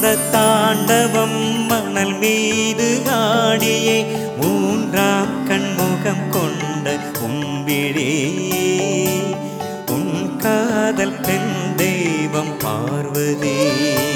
ஆனந்த தாண்டவம் மணல் மீது ஆடியே மூன்றாம் கண்முகம் கொண்ட உம்பிழே உன் காதல் பெண் தெய்வம் பார்வதி